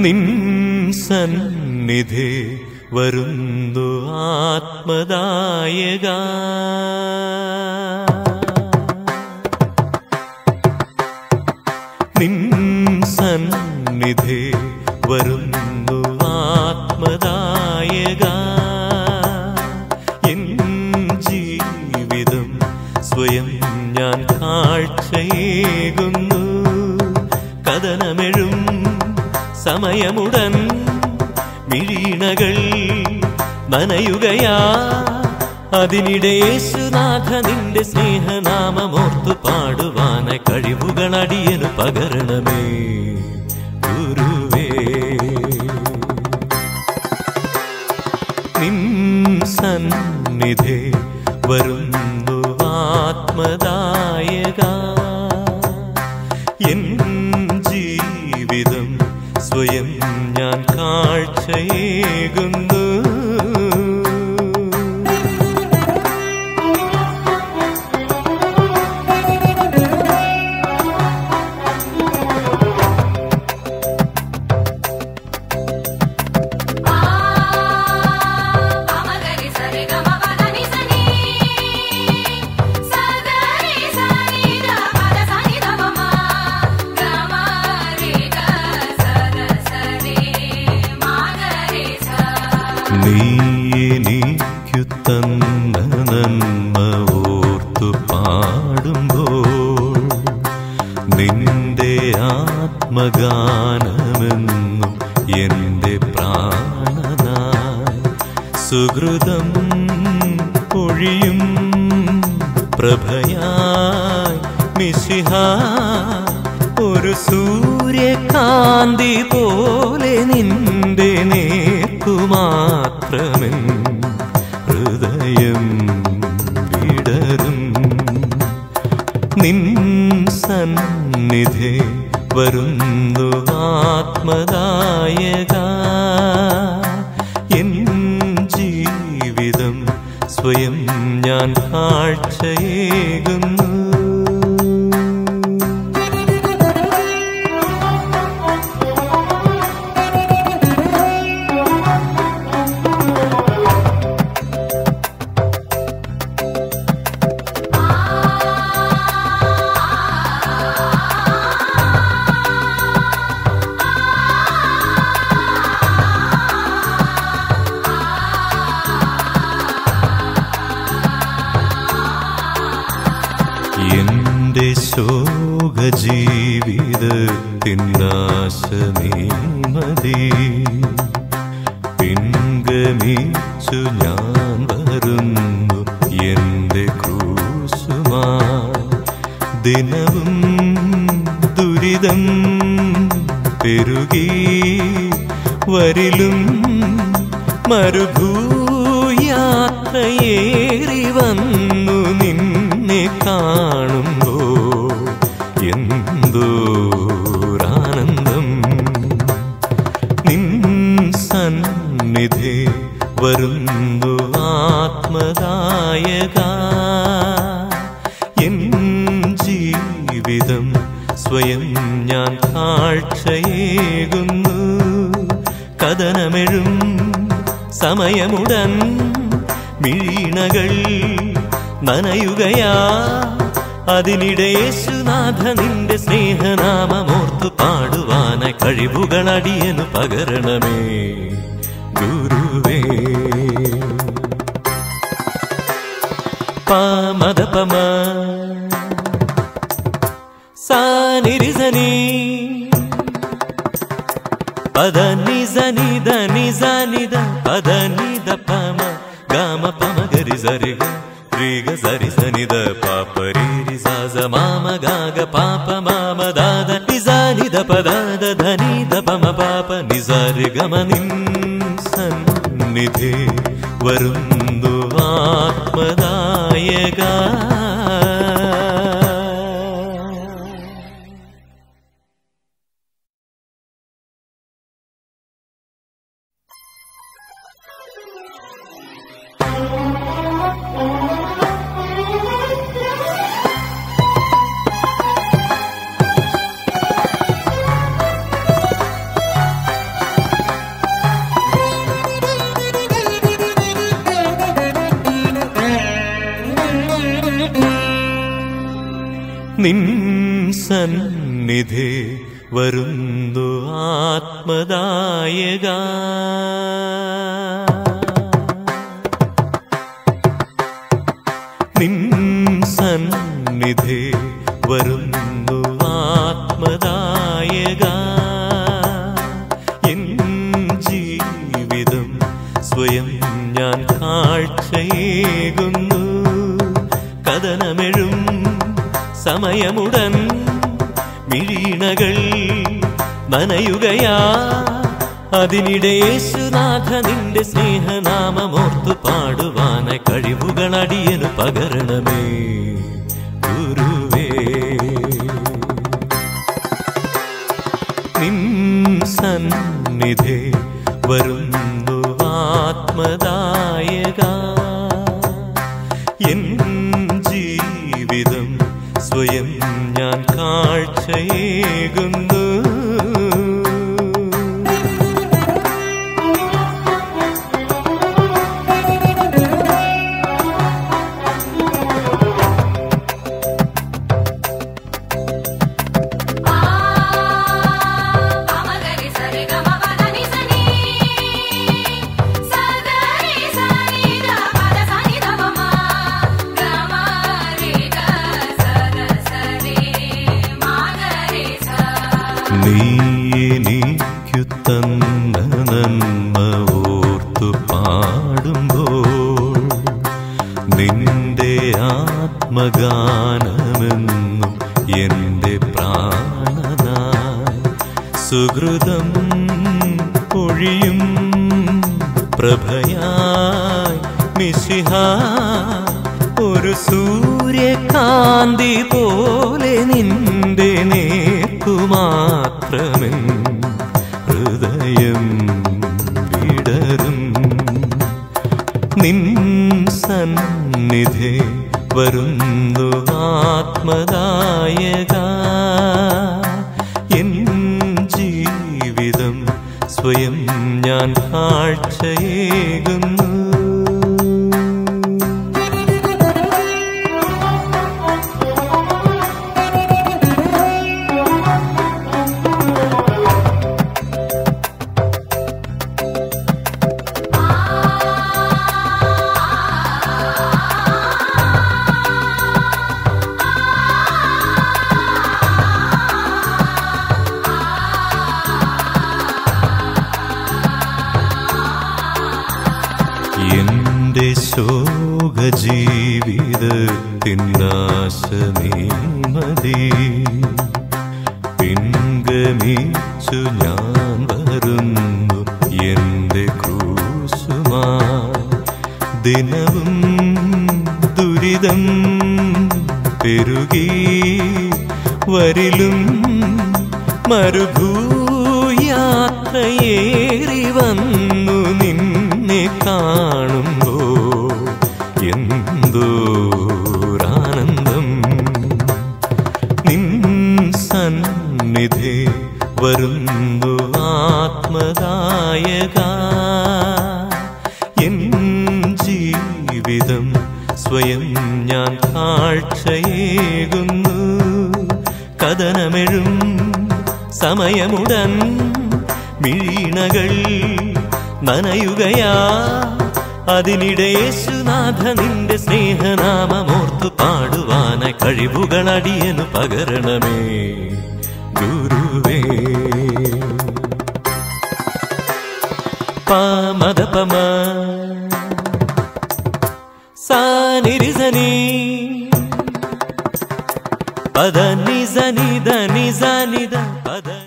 നിൻ സന്നിധി വരുന്നു ആത്മദായക നിൻ സന്നിധി വരുന്നു ആത്മദായക എൻ ജീവിതം സ്വയം ഞാൻ കാഴ്ചയേകുന്നു കഥനമെഴും സമയമുടൻ മിഴീണകൾ നനയുകയാ അതിനിടെ യേശുനാഥ നിന്റെ സ്നേഹനാമമോർത്തു പാടുവാനായി കഴിവുകൾ അടിയനു പകരണമേ ഗുരുവേ നിൻ സന്നിധി വരുന്നു ആത്മദായക എൻ ജീവിതം സ്വയം ഞാൻ കാഴ്ചയേകുന്നു పమగరి సరి గమ పదని సని సగరి సని ద పద సని ద మమ గమ రి గ సద సరి మాగరి స നീ എനിക്കു തന്ന നന്മ ഓർത്തു പാടുമ്പോൾ നിന്റെ ആത്മഗാനമെന്നും എന്റെ പ്രാണനായി സുഹൃതം പൊഴിയും പ്രഭയായി മിശിഹ ഒരു സൂര്യകാന്തി പോലെ നിന്റെ നേർക്കുമാത്രമെൻ ഹൃദയം വിടരും നിൻ സന്നിധി വരുന്നു ആത്മദായക എൻ ജീവിതം സ്വയം ഞാൻ കാഴ്ചയേകുന്നു എന്റെ ശോക ജീവിതത്തിനാശമേ മതി പിൻഗമിച്ചു ഞാൻ വരുന്നു എന്റെ ക്രൂശുമായി ദിനവും ദുരിതം പെരുകി വരിലും മരുഭൂയാത്രയേറി വന്നു നിന്നെ കാണുമ്പോ എന്തോരാനന്ദം നിൻ സന്നിധി വരുന്നു ആത്മദായക എൻ ജീവിതം സ്വയം ഞാൻ കാഴ്ചയേകുന്നു കഥനമെഴും സമയമുടൻ മിഴീണകൾ നനയുകയാ അതിനിടെ യേശുനാഥ നിന്റെ സ്നേഹനാമമോർത്തു പാടുവാനായി കഴിവുകൾ അടിയനു പകരണമേ ഗുരുവേ പാമദപമ സാനിരിസനി പദ നിസ നിദ നിസ നിദ പദ നിദ പമ ഗാമ പമ ഗരി സരി ഗ രി ഗ സരി സ നിദ പാപ രി രി സ സ മാമ ഗാഗ പാപ മാമ ദാദ നിസ നിദ പദ ദ ധ നിദ പമ പാപ നിസ രി ഗമ നിൻ സന്നിധി വരുന്നു ആത്മദായക ആ നിൻ സന്നിധി വരുന്നു ആത്മദായക നിൻ സന്നിധി വരുന്നു ആത്മദായക എൻ ജീവിതം സ്വയം ഞാൻ കാഴ്ചയേകുന്നു കഥനമെഴും സമയമുടൻ മിഴീണകൾ നനയുകയാ അതിനിടെ യേശുനാഥ നിന്റെ സ്നേഹനാമമോർത്തു പാടുവാനായി കഴിവുകൾ അടിയനു പകരണമേ ഗുരുവേ നിൻ സന്നിധി വരുന്നു ആത്മദായക എൻ ജീവിതം സ്വയം ഞാൻ കാഴ്ചയേകുന്നു ആ പമഗരി സരി ഗമ പദനി സനി സഗരി സനി ദ പദ സനി ദ മമ ഗമ രി ഗ സദ സരി മാഗരി സ നീ എനിക്കു തന്ന നന്മ ഓർത്തു പാടുമ്പോൾ നിന്റെ ആത്മഗാനമെന്നും എന്റെ പ്രാണനായി സുഹൃതം പൊഴിയും പ്രഭയായി മിശിഹ ഒരു സൂര്യകാന്തി പോലെ നിന്റെ നേർക്കുമാത്രമേ ഹൃദയം വിടരും നിൻ സന്നിധി വരുന്നു ആത്മദായക എൻ ജീവിതം സ്വയം ഞാൻ കാഴ്ചയേകുന്നു എന്റെ ശോക ജീവിതത്തിനാശമേ മതി പിൻഗമിച്ചു ഞാൻ വരുന്നു എന്റെ ക്രൂശുമായി ദിനവും ദുരിതം പെരുകി വരിലും മരുഭൂയാത്രയേറി വന്നു നിന്നെ കാണുമ്പോ എന്തോരാനന്ദം നിൻ സന്നിധി വരുന്നു ആത്മദായക എൻ ജീവിതം സ്വയം ഞാൻ കാഴ്ചയേകുന്നു കഥനമെഴും സമയമുടൻ മിഴീണകൾ നനയുകയാ അതിനിടെ യേശുനാഥ നിന്റെ സ്നേഹനാമമോർത്തു പാടുവാനായി കഴിവുകൾ അടിയനു പകരണമേ ഗുരുവേ പാമദപമ സാനിരിസനി പദ നിസ നിദ നിസ നിദ പദ